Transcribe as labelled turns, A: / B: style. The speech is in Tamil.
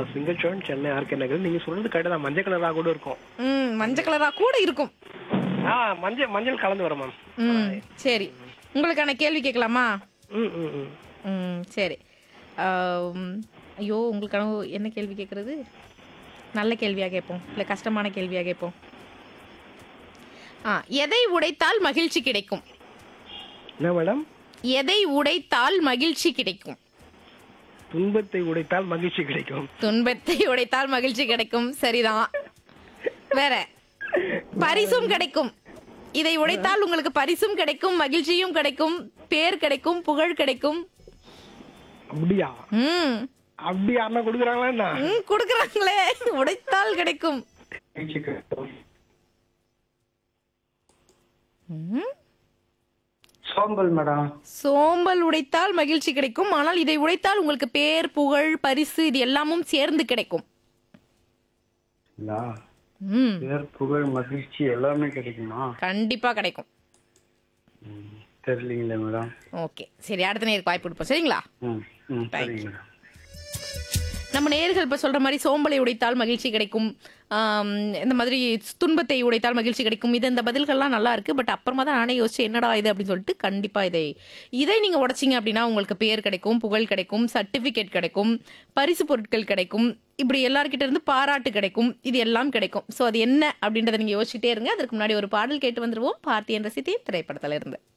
A: சிங்கச்சோன் சென்னை ஆர்கே நகர் நீங்க சொல்றது கரெக்ட் தான் மஞ்சள் கலரா கூட இருக்கும்
B: ம் மஞ்சள் கலரா கூட இருக்கும்
A: ஆ மஞ்சள் மஞ்சள் கலந்து வரும் மேம்
B: ம் சரி உங்களுக்கான கேள்வி கேட்கலாமா
A: ம் ம் ம்
B: ம் சரி ஆம், ஐயோ உங்களுக்கான என்ன கேள்வி கேட்குறது நல்ல கேள்வியாக கேட்போம் இல்லை கஷ்டமான கேள்வியாக கேட்போம் ஆ எதை உடைத்தால் மகிழ்ச்சி கிடைக்கும்
A: என்ன மேடம்
B: எதை உடைத்தால் மகிழ்ச்சி கிடைக்கும்
A: துன்பத்தை உடைத்தால் மகிழ்ச்சி கிடைக்கும்
B: துன்பத்தை உடைத்தால் மகிழ்ச்சி கிடைக்கும் சரிதான் வேற பரிசும் கிடைக்கும் இதை உடைத்தால் உங்களுக்கு பரிசும் கிடைக்கும் மகிழ்ச்சியும் கிடைக்கும் பேர் கிடைக்கும் புகழ் கிடைக்கும்
A: அப்படியா
B: ம்
A: அப்படி யாருன்னா கொடுக்குறாங்களா என்ன
B: ம் கொடுக்குறாங்களே உடைத்தால் கிடைக்கும்
A: மகிழ்ச்சி கிடைக்கும்.
B: ம்
C: சோம்பல் மேடம்
B: சோம்பல் உடைத்தால் மகிழ்ச்சி கிடைக்கும் ஆனால் இதை உடைத்தால் உங்களுக்கு பேர் புகழ் பரிசு இது எல்லாமும் சேர்ந்து கிடைக்கும்
C: இல்லா
B: ம்
C: பேர் புகழ் மகிழ்ச்சி எல்லாமே கிடைக்குமா
B: கண்டிப்பா கிடைக்கும்
C: ம், தெரியலீங்களே மேடம்
B: ஓகே சரி அடுத்த நேருக்கு வாய்ப்பு கொடுப்போம் சரிங்களா
C: ம் ம் சரிங்க மேடம்
B: நம்ம நேர்கள் இப்ப சொல்ற மாதிரி சோம்பலை உடைத்தால் மகிழ்ச்சி கிடைக்கும் ஆம், இந்த மாதிரி துன்பத்தை உடைத்தால் மகிழ்ச்சி கிடைக்கும் இது இந்த பதில்கள்லாம் நல்லா இருக்கு பட் அப்புறமா தான் நானே யோசிச்சு என்னடா இது அப்படின்னு சொல்லிட்டு கண்டிப்பா இதை இதை நீங்க உடைச்சிங்க அப்படின்னா உங்களுக்கு பேர் கிடைக்கும் புகழ் கிடைக்கும் சர்டிபிகேட் கிடைக்கும் பரிசு பொருட்கள் கிடைக்கும் இப்படி எல்லார்கிட்ட இருந்து பாராட்டு கிடைக்கும் இது எல்லாம் கிடைக்கும் ஸோ அது என்ன அப்படின்றத நீங்க யோசிச்சுட்டே இருங்க அதற்கு முன்னாடி ஒரு பாடல் கேட்டு வந்துருவோம் பார்த்தி என்ற சித்தி திரைப்படத்துல இருந்து